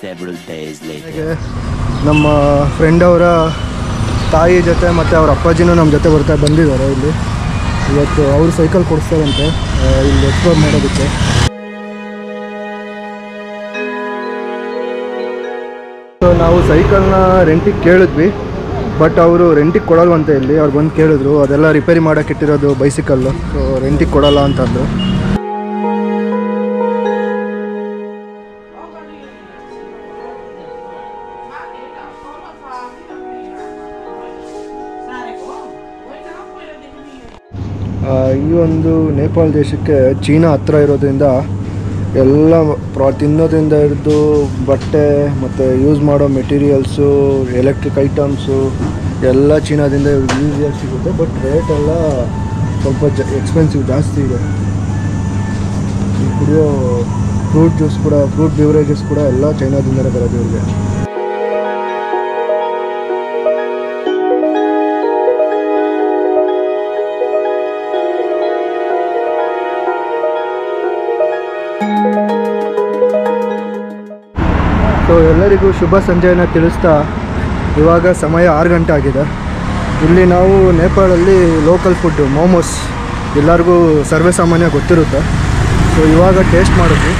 Several days later. ಹಾಗೆ ನಮ್ಮ friend ಅವರ ತಾಯಿ ಜೊತೆ ಮತ್ತು ಅವ್ರ ಅಪ್ಪಾಜಿನೂ ನಮ್ಮ ಜೊತೆ ಬರ್ತಾ ಬಂದಿದ್ದಾರೆ ಇಲ್ಲಿ ಇವತ್ತು ಅವರು ಸೈಕಲ್ ಕೊಡಿಸ್ತಾರಂತೆ ಆ, ಇಲ್ಲಿ ಎಕ್ಸ್ಪ್ಲೋರ್ ಮಾಡೋದಕ್ಕೆ ಸೊ ನಾವು ಸೈಕಲ್ನ ರೆಂಟಿಗೆ ಕೇಳಿದ್ವಿ ಬಟ್ ಅವರು ರೆಂಟಿಗೆ ಕೊಡಲ್ವಂತೆ ಇಲ್ಲಿ ಅವ್ರು ಬಂದು ಕೇಳಿದ್ರು ಅದೆಲ್ಲ ರಿಪೇರಿ ಮಾಡೋಕೆ ಇಟ್ಟಿರೋದು ಬೈಸಿಕಲ್ಲು ಸೊ ರೆಂಟಿಗೆ ಕೊಡಲ್ಲ ಅಂತಂದರು ಆ, ಈ ಒಂದು ನೇಪಾಳ ದೇಶಕ್ಕೆ ಚೀನಾ ಹತ್ರ ಇರೋದ್ರಿಂದ ಎಲ್ಲ ಪ್ರಾ ತಿನ್ನೋದ್ರಿಂದ ಹಿಡಿದು ಬಟ್ಟೆ ಮತ್ತು ಯೂಸ್ ಮಾಡೋ ಮೆಟೀರಿಯಲ್ಸು ಎಲೆಕ್ಟ್ರಿಕ್ ಐಟಮ್ಸು ಎಲ್ಲ ಚೀನಾದಿಂದ ಈಸಿಯಾಗಿ ಸಿಗುತ್ತೆ ಬಟ್ ರೇಟ್ ಎಲ್ಲ ಸ್ವಲ್ಪ ಜ ಎಕ್ಸ್ಪೆನ್ಸಿವ್ ಜಾಸ್ತಿ ಇದೆ ಈ ಕುಡಿಯೋ ಫ್ರೂಟ್ ಜ್ಯೂಸ್ ಕೂಡ ಫ್ರೂಟ್ ಬಿವರೇಜಸ್ ಕೂಡ ಎಲ್ಲ ಚೈನಾದಿಂದಲೇ ಬರೋದು ಇವ್ರಿಗೆ ಸೊ ಎಲ್ಲರಿಗೂ ಶುಭ ಸಂಜೆನ ತಿಳಿಸ್ತಾ ಇವಾಗ ಸಮಯ ಆರು ಗಂಟೆ ಆಗಿದೆ ಇಲ್ಲಿ ನಾವು ನೇಪಾಳಲ್ಲಿ ಲೋಕಲ್ ಫುಡ್ಡು ಮೋಮೋಸ್ ಎಲ್ಲರಿಗೂ ಸರ್ವೇ ಸಾಮಾನ್ಯ ಗೊತ್ತಿರುತ್ತೆ ಸೊ ಇವಾಗ ಟೇಸ್ಟ್ ಮಾಡಿದ್ವಿ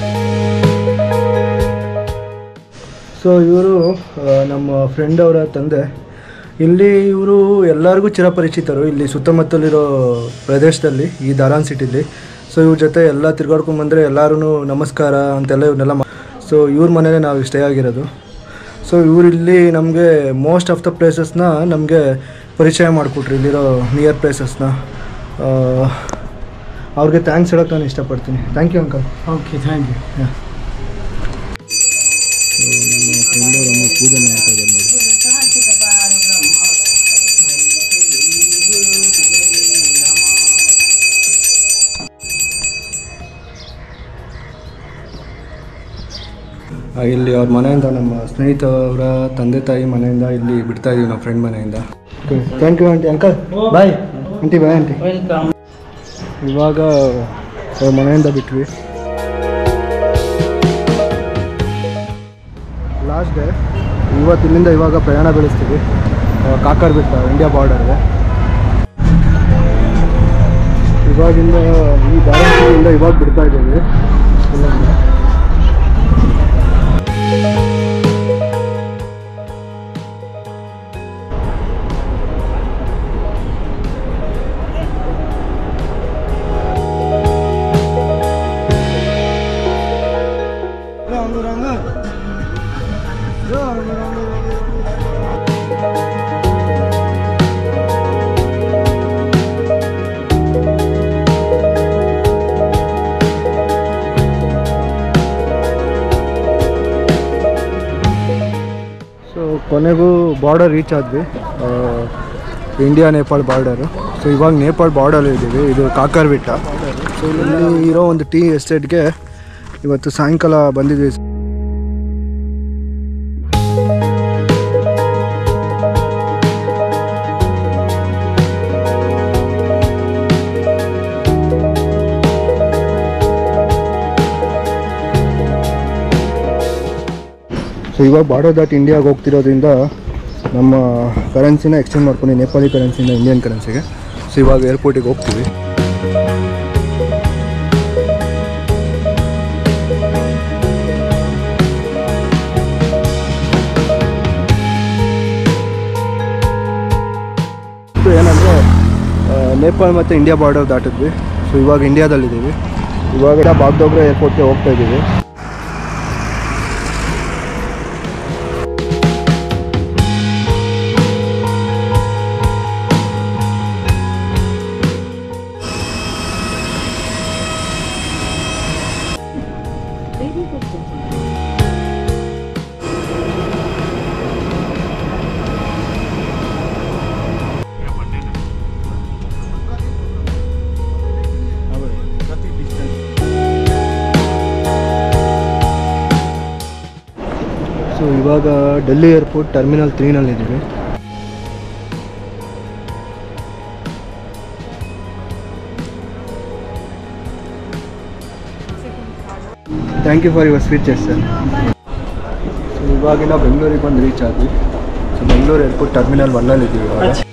ಸೊ ಇವರು ನಮ್ಮ ಫ್ರೆಂಡ್ ಅವರ ತಂದೆ ಇಲ್ಲಿ ಇವರು ಎಲ್ಲರಿಗೂ ಚಿರಪರಿಚಿತರು ಇಲ್ಲಿ ಸುತ್ತಮುತ್ತಲಿರೋ ಪ್ರದೇಶದಲ್ಲಿ ಈ ದಾರಾನ್ ಸಿಟಿಲಿ ಸೊ ಇವ್ರ ಜೊತೆ ಎಲ್ಲ ತಿರ್ಗಾಡ್ಕೊಂಡು ಬಂದರೆ ಎಲ್ಲರೂ ನಮಸ್ಕಾರ ಅಂತೆಲ್ಲ ಇವನ್ನೆಲ್ಲ ಮಾ ಸೊ ಇವ್ರ ಮನೇಲೆ ನಾವು ಸ್ಟೇ ಆಗಿರೋದು ಸೊ ಇವರಿಲ್ಲಿ ನಮಗೆ ಮೋಸ್ಟ್ ಆಫ್ ದ ಪ್ಲೇಸಸ್ನ ನಮಗೆ ಪರಿಚಯ ಮಾಡಿಕೊಟ್ರು ಇಲ್ಲಿರೋ ನಿಯರ್ ಪ್ಲೇಸಸ್ನ ಅವ್ರಿಗೆ ಥ್ಯಾಂಕ್ಸ್ ಹೇಳೋಕ್ಕೆ ನಾನು ಇಷ್ಟಪಡ್ತೀನಿ thank you uncle okay thank you ಪೂಜೆ ಮಾಡ್ತಾ ಇದ್ದಾರೆ ನೋಡಿ ಆ, ಇಲ್ಲಿ ಅವ್ರ ಮನೆಯಿಂದ ನಮ್ಮ ಸ್ನೇಹಿತರವರ ತಂದೆ ತಾಯಿ ಮನೆಯಿಂದ ಇಲ್ಲಿ ಬಿಡ್ತಾ ಇದೀವಿ ನಮ್ಮ ಫ್ರೆಂಡ್ ಮನೆಯಿಂದ thank you aunty uncle bye aunty bye aunty welcome ಇವಾಗ ಅವ್ರ ಮನೆಯಿಂದ ಬಿಟ್ವಿ ಲಾಸ್ಟ್ ಡೇ ಇವತ್ತು ಇಲ್ಲಿಂದ ಇವಾಗ ಪ್ರಯಾಣ ಬೆಳೆಸ್ತೀವಿ ಆ, ಕಾಕರ್ ಬೆಟ್ಟ ಇಂಡಿಯಾ ಬಾರ್ಡರ್ಗೆ ಇವಾಗಿಂದ ಈ ದಾರಿಯಿಂದ ಇವಾಗ ಬಿಡ್ತಾ ಇದ್ದೀವಿ ಇಲ್ಲಿಂದ ಸೊ ಕೊನೆಗೂ ಬಾರ್ಡರ್ ರೀಚ್ ಆದ್ವಿ ಆ, ಇಂಡಿಯಾ ನೇಪಾಳ್ ಬಾರ್ಡರು ಸೊ ಇವಾಗ ನೇಪಾಳ್ ಬಾರ್ಡರ್ ಇದ್ದೀವಿ ಇದು ಕಾಕರ್ ಬೆಟ್ಟ ಸೊ ಇಲ್ಲಿ ಇರೋ ಒಂದು ಟೀ ಎಸ್ಟೇಟ್ಗೆ ಇವತ್ತು ಸಾಯಂಕಾಲ ಬಂದಿದ್ವಿ ಸೊ ಇವಾಗ ಬಾರ್ಡರ್ ದಾಟ್ ಇಂಡಿಯಾಗೆ ಹೋಗ್ತಿರೋದ್ರಿಂದ ನಮ್ಮ ಕರೆನ್ಸಿನ ಎಕ್ಸ್ಚೇಂಜ್ ಮಾಡ್ಕೊಂಡು ನೇಪಾಳಿ ಕರೆನ್ಸಿಯಿಂದ ಇಂಡಿಯನ್ ಕರೆನ್ಸಿಗೆ ಸೊ ಇವಾಗ ಏರ್ಪೋರ್ಟಿಗೆ ಹೋಗ್ತೀವಿ ಇದು ಏನಂದರೆ ನೇಪಾಳ ಮತ್ತು ಇಂಡಿಯಾ ಬಾರ್ಡರ್ ದಾಟಿದ್ವಿ ಸೊ ಇವಾಗ ಇಂಡಿಯಾದಲ್ಲಿದ್ದೀವಿ ಇವಾಗ ಬಾಗ್ಡೋಗ್ರಾ ಏರ್ಪೋರ್ಟ್ಗೆ ಹೋಗ್ತಾ ಇದ್ದೀವಿ ಸೊ ಇವಾಗ ಡೆಲ್ಲಿ ಏರ್ಪೋರ್ಟ್ ಟರ್ಮಿನಲ್ ತ್ರೀನಲ್ಲಿದ್ದೀವಿ thank you for your speeches sir so ಇವಾಗಿನ ಬೆಂಗಳೂರಿಗೆ ಬಂದು ರೀಚ್ ಆದ್ವಿ ಸೊ ಬೆಂಗಳೂರು ಏರ್ಪೋರ್ಟ್ ಟರ್ಮಿನಲ್ ಒನ್ನಲ್ಲಿದ್ದೀವಿ ಇವಾಗ